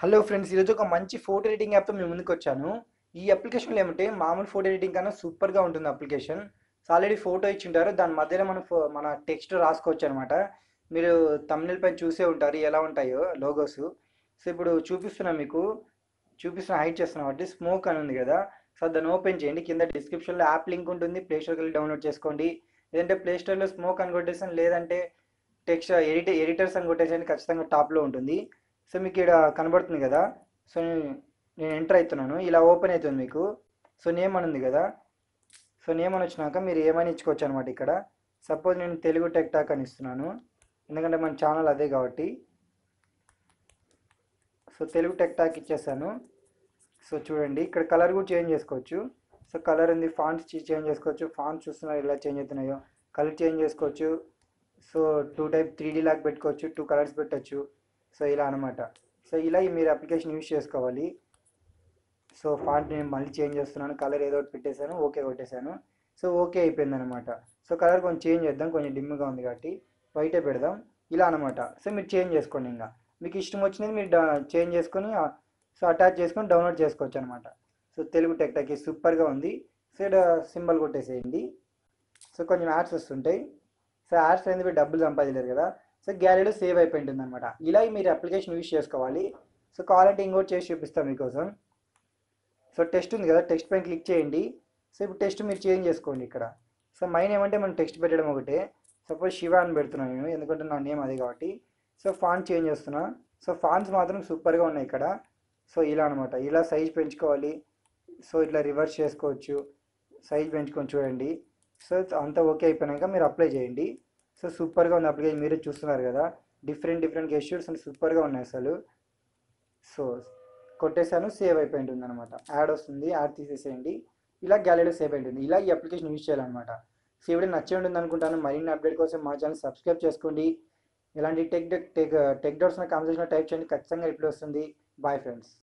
hello friends ఈరోజు ఒక మంచి ఫోటో ఎడిటింగ్ యాప్తో మేము ముందుకు వచ్చాను ఈ అప్లికేషన్లో ఏమంటే మామూలు ఫోటో ఎడిటింగ్ కన్నా సూపర్గా ఉంటుంది అప్లికేషన్ సో ఆల్రెడీ ఫోటో ఇచ్చింటారు దాని మధ్యలో మనం ఫో- మన టెక్స్ట్ రాసుకోవచ్చు అనమాట మీరు తమిళ పైన చూసే ఉంటారు ఎలా ఉంటాయో లోగోస్ సో ఇప్పుడు చూపిస్తున్నా మీకు చూపిస్తున్న హైట్ చేస్తున్నా కాబట్టి స్మోక్ అని ఉంది కదా సో దాన్ని ఓపెన్ చేయండి కింద డిస్క్రిప్షన్లో యాప్ లింక్ ఉంటుంది ప్లే స్టోర్కి వెళ్ళి డౌన్లోడ్ చేసుకోండి లేదంటే ప్లే స్టోర్లో స్మోక్ అని కొట్టేసాను లేదంటే టెక్స్ట్ ఎడిట్ ఎడిటర్స్ అని కొట్టేసాను ఖచ్చితంగా టాప్లో ఉంటుంది సో మీకు ఇక్కడ కనబడుతుంది కదా సో నేను నేను ఎంటర్ అవుతున్నాను ఇలా ఓపెన్ అవుతుంది మీకు సో నేమ్ అని ఉంది కదా సో నేమ్ అని వచ్చినాక మీరు ఏమని ఇచ్చుకోవచ్చు అనమాట ఇక్కడ సపోజ్ నేను తెలుగు టెక్ టాక్ అని ఇస్తున్నాను ఎందుకంటే మన ఛానల్ అదే కాబట్టి సో తెలుగు టెక్ టాక్ ఇచ్చేసాను సో చూడండి ఇక్కడ కలర్ కూడా చేంజ్ చేసుకోవచ్చు సో కలర్ ఉంది ఫాంట్స్ చేంజ్ చేసుకోవచ్చు ఫాంట్స్ చూస్తున్నారు ఎలా చేంజ్ అవుతున్నాయో కలర్ చేంజ్ చేసుకోవచ్చు so two type three D లాగా పెట్టుకోవచ్చు టూ కలర్స్ పెట్టచ్చు సో ఇలా అనమాట సో ఇలా మీరు అప్లికేషన్ యూజ్ చేసుకోవాలి సో ఫాంట్ నేను మళ్ళీ చేంజ్ చేస్తున్నాను కలర్ ఏదో ఒకటి పెట్టేశాను ఓకే కొట్టేశాను సో ఓకే అయిపోయింది అనమాట సో కలర్ కొంచెం చేంజ్ చేద్దాం కొంచెం డిమ్గా ఉంది కాబట్టి వైటే పెడదాం ఇలా అనమాట సో మీరు చేంజ్ చేసుకోండి ఇంకా మీకు ఇష్టం వచ్చినది మీరు చేంజ్ చేసుకొని సో అటాచ్ చేసుకొని డౌన్లోడ్ చేసుకోవచ్చు అనమాట సో తెలుగు టెక్టాకి సూపర్గా ఉంది సో ఇక్కడ సింబల్ కొట్టేసేయండి సో కొంచెం యాడ్స్ వస్తుంటాయి సో యాడ్స్ అనేది మీరు డబ్బులు సంపాదించలేరు కదా సో గ్యాలరీలో సేవ్ అయిపోయి ఉంటుంది అనమాట ఇలా మీరు అప్లికేషన్ యూజ్ చేసుకోవాలి సో కావాలంటే ఇంకోటి చేసి చూపిస్తాను మీకోసం సో టెస్ట్ ఉంది కదా టెక్స్ట్ పైన క్లిక్ చేయండి సో ఇప్పుడు టెస్ట్ మీరు చేంజ్ చేసుకోండి ఇక్కడ సో మైన్ ఏమంటే మనం టెక్స్ట్ పెట్టడం ఒకటే సపోజ్ శివ అని పెడుతున్నాను నేను ఎందుకంటే నా నేమ్ అదే కాబట్టి సో ఫాంట్ చేంజ్ చేస్తున్నా సో ఫాంట్స్ మాత్రం సూపర్గా ఉన్నాయి ఇక్కడ సో ఇలా అనమాట ఇలా సైజ్ పెంచుకోవాలి సో ఇట్లా రివర్స్ చేసుకోవచ్చు సైజ్ పెంచుకొని చూడండి సో అంతా ఓకే అయిపోయినాక మీరు అప్లై చేయండి సో సూపర్గా ఉంది అప్లికేషన్ మీరే చూస్తున్నారు కదా డిఫరెంట్ డిఫరెంట్ గెస్ట్యూర్స్ అండ్ సూపర్గా ఉన్నాయి అసలు సో కొట్టేశాను సేవ్ అయిపోయి ఉంటుంది అనమాట యాడ్ వస్తుంది యాడ్ తీసేసేయండి ఇలా గ్యాలరీలో సేవ్ అయి ఉంటుంది ఇలా ఈ అప్లికేషన్ యూజ్ చేయాలన్నమాట సో ఇవిడ నచ్చే ఉంటుంది అనుకుంటాను మరిన్ని అప్డేట్ కోసం మా ఛానల్ సబ్స్క్రైబ్ చేసుకోండి ఇలాంటి టెక్ టెక్ టెక్ డౌట్స్ నా కాన్వర్సేషన్ టైప్ చేయండి ఖచ్చితంగా రిప్లై వస్తుంది బాయ్ ఫ్రెండ్స్